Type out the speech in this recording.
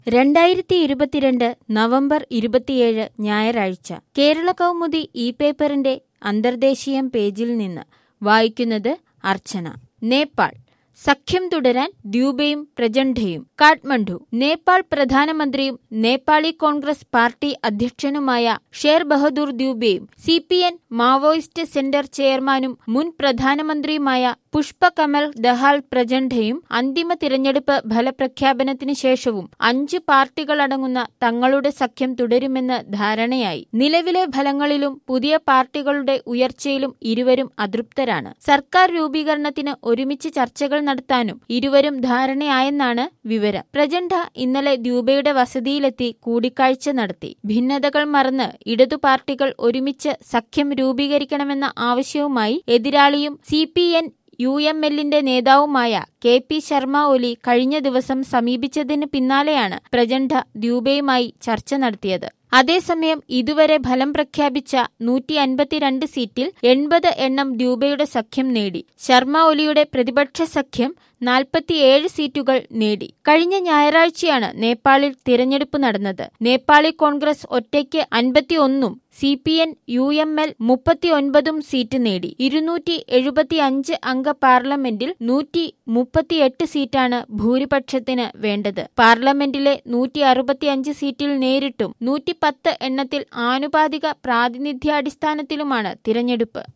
രണ്ടായിരത്തി ഇരുപത്തിരണ്ട് നവംബർ ഇരുപത്തിയേഴ് ഞായറാഴ്ച കേരള കൗമുദി ഇ പേപ്പറിന്റെ അന്തർദേശീയം പേജിൽ നിന്ന് വായിക്കുന്നത് അർച്ചന നേപ്പാൾ സഖ്യം തുടരാൻ ദ്യൂബയും പ്രചണ്ഡയും കാഠ്മണ്ഡു നേപ്പാൾ പ്രധാനമന്ത്രിയും നേപ്പാളി കോൺഗ്രസ് പാർട്ടി അധ്യക്ഷനുമായ ഷേർ ബഹദൂർ ദ്യൂബയും C P N Maoist centre ചെയർമാനും മുൻ പ്രധാനമന്ത്രിയുമായ പുഷ്പ കമൽ ദഹാൽ പ്രചണ്ഡയും അന്തിമ തിരഞ്ഞെടുപ്പ് ഫലപ്രഖ്യാപനത്തിന് ശേഷവും അഞ്ച് പാർട്ടികളടങ്ങുന്ന തങ്ങളുടെ സഖ്യം തുടരുമെന്ന് ധാരണയായി നിലവിലെ ഫലങ്ങളിലും പുതിയ പാർട്ടികളുടെ ഉയർച്ചയിലും ഇരുവരും അതൃപ്തരാണ് സർക്കാർ രൂപീകരണത്തിന് ഒരുമിച്ച് ചർച്ചകൾ നടത്താനും ഇരുവരും ധാരണയായെന്നാണ് വിവരം പ്രചണ്ഡ ഇന്നലെ ദ്യൂബയുടെ വസതിയിലെത്തി കൂടിക്കാഴ്ച നടത്തി ഭിന്നതകൾ മറന്ന് ഇടതു പാർട്ടികൾ ഒരുമിച്ച് സഖ്യം രൂപീകരിക്കണമെന്ന ആവശ്യവുമായി എതിരാളിയും C P N U M എല്ലിന്റെ നേതാവുമായ കെ പി ശർമ്മ ഒലി കഴിഞ്ഞ ദിവസം സമീപിച്ചതിന് പിന്നാലെയാണ് പ്രചണ്ഡ ദ്യൂബയുമായി ചർച്ച നടത്തിയത് അതേസമയം ഇതുവരെ ഫലം പ്രഖ്യാപിച്ച നൂറ്റി അൻപത്തിരണ്ട് സീറ്റിൽ എൺപത് എണ്ണം ദ്യൂബയുടെ സഖ്യം നേടി ശർമ്മ ഒലിയുടെ പ്രതിപക്ഷ സഖ്യം നാൽപ്പത്തിയേഴ് സീറ്റുകൾ നേടി കഴിഞ്ഞ ഞായറാഴ്ചയാണ് നേപ്പാളിൽ തിരഞ്ഞെടുപ്പ് നടന്നത് നേപ്പാളി കോൺഗ്രസ് ഒറ്റയ്ക്ക് അൻപത്തിയൊന്നും C P N U M L മുപ്പത്തിയൊൻപതും സീറ്റ് നേടി ഇരുന്നൂറ്റി എഴുപത്തിയഞ്ച് അംഗ പാർലമെന്റിൽ നൂറ്റി മുപ്പത്തിയെട്ട് സീറ്റാണ് ഭൂരിപക്ഷത്തിന് വേണ്ടത് പാർലമെന്റിലെ നൂറ്റി അറുപത്തിയഞ്ച് സീറ്റിൽ നേരിട്ടും നൂറ്റി പത്ത് എണ്ണത്തിൽ ആനുപാതിക പ്രാതിനിധ്യാടിസ്ഥാനത്തിലുമാണ് തിരഞ്ഞെടുപ്പ്